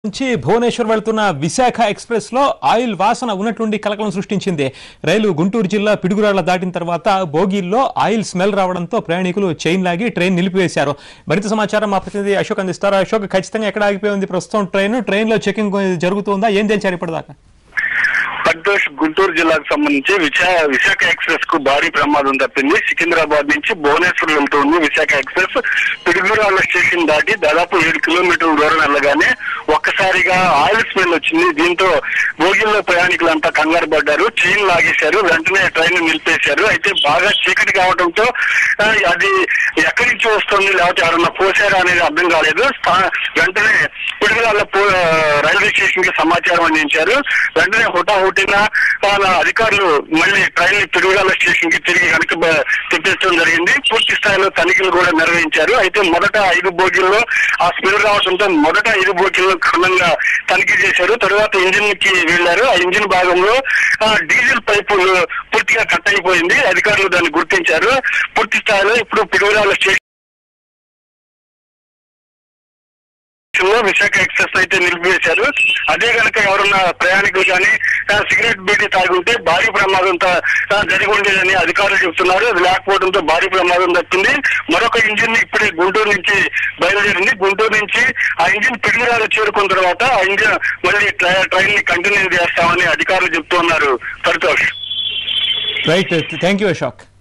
నుంచి భువనేశ్వర్ వెళ్తున్న విశాఖ ఎక్స్ప్రెస్ లో ఆయిల్ వాసన ఉన్నట్టుండి కలకలం సృష్టించింది రైలు గుంటూరు జిల్లా పిడుగురాళ్ల దాటిన తర్వాత బోగీల్లో ఆయిల్ స్మెల్ రావడంతో ప్రయాణికులు చైన్ లాగి ట్రైన్ నిలిపివేశారు మరింత సమాచారం మా ప్రతినిధి అశోక్ అందిస్తారు అశోక్ ఖచ్చితంగా ఎక్కడ ఆగిపోయి ఉంది ప్రస్తుతం ట్రైన్ ట్రైన్ లో చెకింగ్ జరుగుతుందా ఏం తెలిసారు ఇప్పటిదాకా సంతోష్ గుంటూరు జిల్లాకు సంబంధించి విశా విశాఖ ఎక్స్ప్రెస్ కు భారీ ప్రమాదం తప్పింది సికింద్రాబాద్ నుంచి భువనేశ్వర్ వెళ్తుంది విశాఖ ఎక్స్ప్రెస్ పిడుగురాళ్ళ స్టేషన్ దాటి దాదాపు ఏడు కిలోమీటర్ల దూరం వెళ్ళగానే ఒక్కసారిగా ఆయిల్ స్మెల్ వచ్చింది దీంతో భోగిల్లో ప్రయాణికులంతా కంగారు పడ్డారు చైన్ లాగేశారు వెంటనే ట్రైన్ నిలిపేశారు అయితే బాగా చీకటి కావడంతో ఆ, అది ఎక్కడి నుంచి వస్తుంది లేకపోతే ఎవరన్నా పోసారా అనేది అర్థం కాలేదు స్థా- వెంటనే పిడుగురాళ్ళ పో- రైల్వే స్టేషన్ కి సమాచారం అందించారు వెంటనే హుటాహుటిన వాళ్ళ అధికారులు మళ్ళీ ట్రైన్ పిడుగురాళ్ళ స్టేషన్ కి తిరిగి కనుక తెప్పించడం జరిగింది పూర్తి స్థాయిలో తనిఖీలు కూడా నిర్వహించారు అయితే మొదట ఐదు బోగీల్లో ఆ స్మెల్ రావడంతో మొదట ఐదు బోగీల్లో క్షుణ్ణంగా తనిఖీ చేశారు తర్వాత ఇంజిన్ కి వెళ్లారు ఆ ఇంజిన్ భాగంలో ఆ డీజిల్ పైపులు పూర్తిగా కట్ అయిపోయింది అధికారులు దాన్ని గుర్తించారు పూర్తి స్థాయిలో ఇప్పుడు పిడుగురాళ్ళ స్టేషన్ లో విశాఖ ఎక్స్ప్రెస్ అయితే నిలిపివేశారు అదే కనుక ఎవరన్నా ప్రయాణికులు కానీ ఆ, సిగరెట్ బీడీ తాగుంటే భారీ ప్రమాదం త- ఆ, జరిగి ఉండేదని అధికారులు చెప్తున్నారు అది లేకపోవడంతో భారీ ప్రమాదం తప్పింది మరొక ఇంజిన్ ఇప్పుడే గుంటూరు నుంచి బయలుదేరింది గుంటూరు నుంచి ఆ ఇంజిన్ పిడుగురాలు చేరుకున్న తర్వాత ఆ ఇంజిన్ మళ్ళీ ట్రై- ట్రైన్ ని కంటిన్యూ చేస్తామని అధికారులు చెప్తున్నారు Paritosh right thank you Ashok